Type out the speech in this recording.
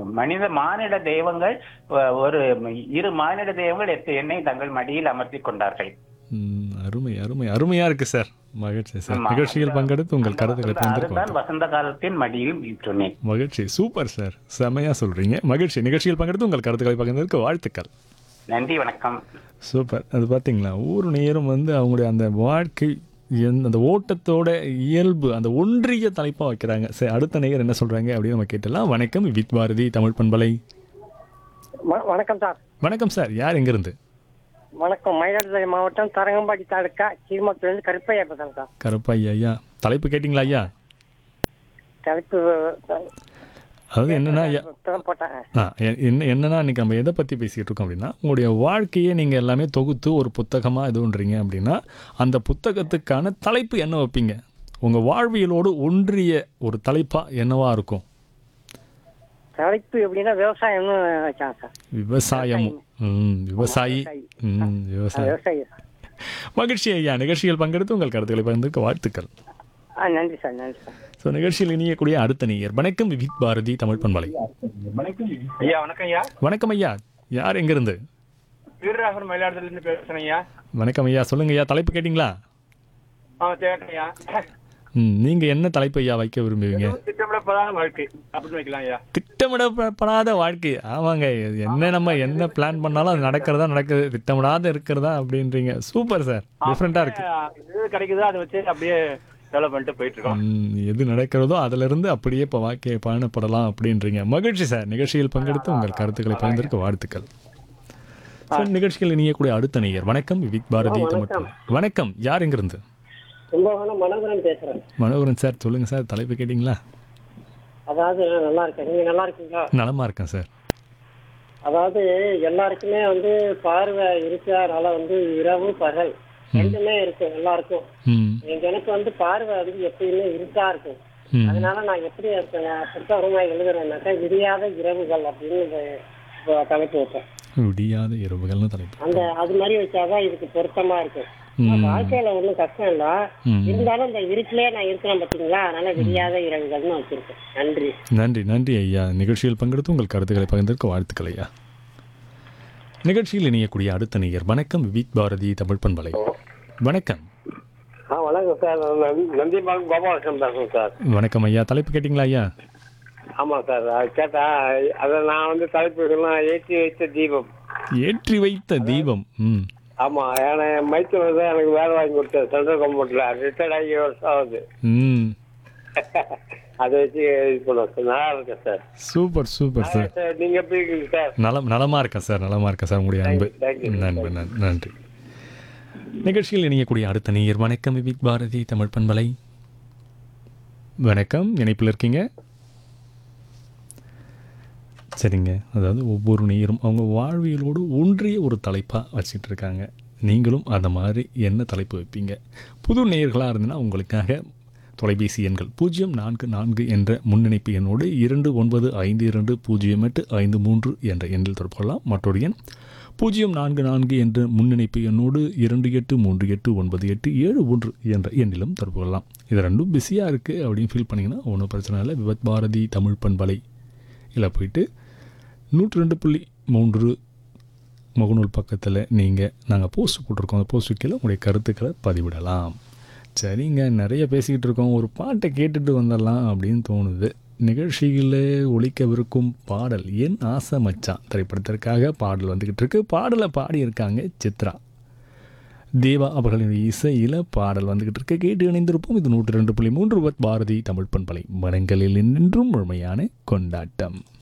மனித மானிட தெய்வங்கள் அஹ், ஒரு இரு மானிட தெய்வங்கள் எத்த- என்னை தங்கள் மடியில் அமர்த்தி கொண்டார்கள் ம், அருமை அருமை அருமையா இருக்கு சார் மகிழ்ச்சி சார் ஆமா. நிகழ்ச்சியில் பங்கெடுத்து உங்கள் கருத்துக்களை அதுதான் பகிர்ந்து வசந்த காலத்தின் மடியில் சொன்னேன் மகிழ்ச்சி சூப்பர் சார் செமையா சொல்றீங்க மகிழ்ச்சி நிகழ்ச்சியில் பங்கெடுத்து உங்கள் கருத்துக்களை பகிர்ந்ததற்கு வாழ்த்துக்கள் நன்றி வணக்கம் சூப்பர் அது பார்த்தீங்களா ஒவ்வொரு நேரம் வந்து அவங்களுடைய அந்த வாழ்க்கை எந்த அந்த ஓட்டத்தோட இயல்பு அந்த ஒன்றிய தலைப்பாக வைக்கிறாங்க சரி அடுத்த நேயர் என்ன சொல்றாங்க அப்படின்னு நம்ம கேட்டலாம் வணக்கம் வித் பாரதி தமிழ் பண்பலை வ- வணக்கம் சார் வணக்கம் சார் யார் எங்கிருந்து வணக்கம் மயிலாடுதுறை மாவட்டம் தரங்கம்பாடி தாலுக்கா கீழ்மத்திலிருந்து கருப்பையா பேசுறேன் சார் கருப்பையா ஐயா தலைப்பு கேட்டிங்களா ஐயா தலைப்பு அதாவது என்னன்னா ஐயா இப்பதான் போட்டேன் ஆ எ- என்ன என்னன்னா இன்னைக்கு நம்ம எதை பற்றி பேசிக்கிட்டு இருக்கோம் அப்படின்னா உங்களுடைய வாழ்க்கையை நீங்கள் எல்லாமே தொகுத்து ஒரு புத்தகமாக இதுன்றீங்க அப்படின்னா அந்த புத்தகத்துக்கான தலைப்பு என்ன வைப்பீங்க உங்கள் வாழ்வியலோடு ஒன்றிய ஒரு தலைப்பாக என்னவா இருக்கும் தலைப்பு எப்படின்னா விவசாயம்னு வச்சாங்க சார் விவசாயம் ம் விவசாயி ம் விவசாயம் விவசாயி மகிழ்ச்சி ஐயா நிகழ்ச்சியில் பங்கெடுத்து உங்கள் கருத்துக்களை பகிர்ந்துக்க வாழ்த்துக்கள் ஆ நன்றி சார் நன்றி சார் ஸோ நிகழ்ச்சியில் இணையக்கூடிய அடுத்த நேயர் வணக்கம் விவித் பாரதி தமிழ் பண்பலை ஐயா வணக்கம் ஐயா வணக்கம் ஐயா யார் எங்கிருந்து வீரராகவன் மயிலாடுதுறையில இருந்து பேசுறேன் ஐயா வணக்கம் ஐயா சொல்லுங்க ஐயா தலைப்பு கேட்டிங்களா ஆ கேட்டேன் ஐயா ம் நீங்கள் என்ன தலைப்பு ஐயா வைக்க விரும்புவீங்க திட்டமிடப்படாத வாழ்க்கை அப்படின்னு வைக்கலாம் ஐயா திட்டமிடப்படாத வாழ்க்கை ஆமாங்க இது என்ன நம்ம என்ன பிளான் பண்ணாலும் அது நடக்கிறதா நடக்குது திட்டமிடாத இருக்கிறதா அப்படின்றீங்க சூப்பர் சார் டிஃப்ரெண்ட்டாக இருக்கு எது கிடைக்குதோ அதை வச்சு அப்படியே டெவலப் பண்ணிட்டு போயிட்டு இருக்கோம் ம், எது நடக்கிறதோ அதிலிருந்து அப்படியே இப்போ வாழ்க்கையை பயணப்படலாம் அப்படின்றீங்க மகிழ்ச்சி சார் நிகழ்ச்சியில் பங்கெடுத்து உங்கள் கருத்துக்களை பகிர்ந்திருக்க வாழ்த்துக்கள் சார் நிகழ்ச்சியில் இணையக்கூடிய அடுத்த நேயர் வணக்கம் விவிக் பாரதி தமிழ் வணக்கம் யார் எங்கிருந்து கும்பகோணம் மனோகரன் பேசுறேன் மனோகரன் சார் சொல்லுங்க சார் தலைப்பு கேட்டிங்களா அதாவது நான் நல்லா இருக்கேன் நீங்க நல்லா இருக்கீங்களா நலமா இருக்கேன் சார் அதாவது எல்லாருக்குமே வந்து பார்வை இருக்கிறதுனால வந்து இரவு பகல் ரெண்டுமே இருக்கும் எல்லாருக்கும் ம் எங்க எனக்கு வந்து பார்வை வந்து எப்பயுமே இருக்கா இருக்கும் ம் அதனால நான் எப்படி இருக்கேன் புத்தகமா எழுதுறேன்னாக்கா விடியாத இரவுகள் அப்படின்னு இந்த இப்போ தலைப்பு வைப்பேன் விடியாத இரவுகள்னு தலைப்பு அந்த அது மாதிரி வச்சாதான் இதுக்கு பொருத்தமா இருக்கும் ம் வாழ்க்கையில ஒண்ணும் கஷ்டம் இல்ல ம் இருந்தாலும் இந்த இருட்டிலே நான் இருக்கிறேன் பாத்தீங்களா அதனால விடியாத இரவுகள்னு வச்சிருக்கேன் நன்றி நன்றி நன்றி ஐயா நிகழ்ச்சியில் பங்கெடுத்து உங்கள் கருத்துக்களை பகிர்ந்திருக்க வாழ்த்துக்கள் ஐயா நிகழ்ச்சியில் இணையக்கூடிய அடுத்த நேயர் வணக்கம் விவித் பாரதி தமிழ் பண்பலை வணக்கம் ஆ வணக்கம் சார் நான் நந்திமான் கோபாலகிருஷ்ணன் பேசுறேன் சார் வணக்கம் ஐயா தலைப்பு கேட்டிங்களா ஐயா ஆமாம் சார் அது கேட்டா அதை நான் வந்து தலைப்பு சொல்லலாம் ஏற்றி வைத்த தீபம் ஏற்றி வைத்த தீபம் ம் ஆமாம் ஏன்னா என் மைத்தூர் தான் எனக்கு வேலை வாங்கி கொடுத்தேன் சென்ட்ரல் கவர்மெண்ட்டில் ரிட்டையர்ட் ஆகி வருஷம் ஆகுது ம் அதை வச்சு இது பண்ணுவோம் சார் நல்லா இருக்கேன் sir super super sir sir நீங்கள் எப்படி இருக்கீங்க சார் நலம் நலமா இருக்கேன் சார் நலமா இருக்கேன் சார் உங்களுடைய அன்பு Thank you, thank you. நன்றி நன்றி, நன்றி நிகழ்ச்சியில் இணையக்கூடிய அடுத்த நேயர் வணக்கம் விவித் பாரதி தமிழ் பண்பலை வணக்கம் இணைப்பில் இருக்கீங்க சரிங்க அதாவது ஒவ்வொரு நேயரும் அவங்க வாழ்வியலோடு ஒன்றிய ஒரு தலைப்பாக வச்சிட்டு இருக்காங்க நீங்களும் அந்த மாதிரி என்ன தலைப்பு வைப்பீங்க புது நேயர்களாக இருந்ததுன்னா உங்களுக்காக தொலைபேசி எண்கள் பூஜ்ஜியம் நான்கு நான்கு என்ற முன்னிணைப்பு எண்ணோடு இரண்டு ஒன்பது ஐந்து இரண்டு பூஜ்ஜியம் எட்டு ஐந்து மூன்று என்ற எண்ணில் தொடர்பு கொள்ளலாம் மற்றொரு எண் பூஜ்ஜியம் நான்கு நான்கு என்ற முன்னிணைப்பு எண்ணோடு இரண்டு எட்டு மூன்று எட்டு ஒன்பது எட்டு ஏழு ஒன்று என்ற எண்ணிலும் தொடர்பு கொள்ளலாம் இது ரெண்டும் பிஸியாக இருக்குது அப்படின்னு ஃபீல் பண்ணிங்கன்னா ஒன்றும் பிரச்சனை இல்லை விவத் பாரதி தமிழ் பண்பலை இல்லை போயிட்டு நூற்றி ரெண்டு புள்ளி மூன்று முகநூல் பக்கத்தில் நீங்கள் நாங்கள் போஸ்ட் போட்டிருக்கோம் அந்த போஸ்ட் கீழே உங்களுடைய கருத்துக்களை பதிவிடலாம் சரிங்க நிறைய பேசிக்கிட்டு இருக்கோம் ஒரு பாட்டை கேட்டுட்டு வந்துடலாம் அப்படின்னு தோணுது நிகழ்ச்சியில் ஒழிக்கவிருக்கும் பாடல் என் ஆசை மச்சான் திரைப்படத்திற்காக பாடல் வந்துக்கிட்டு இருக்கு பாடலை பாடியிருக்காங்க சித்ரா தேவா அவர்களின் இசையில் பாடல் வந்துக்கிட்டு இருக்கு கேட்டு இணைந்திருப்போம் இது நூற்றி ரெண்டு புள்ளி மூன்று பாரதி தமிழ் பண்பலை மனங்களில் நின்றும் முழுமையான கொண்டாட்டம்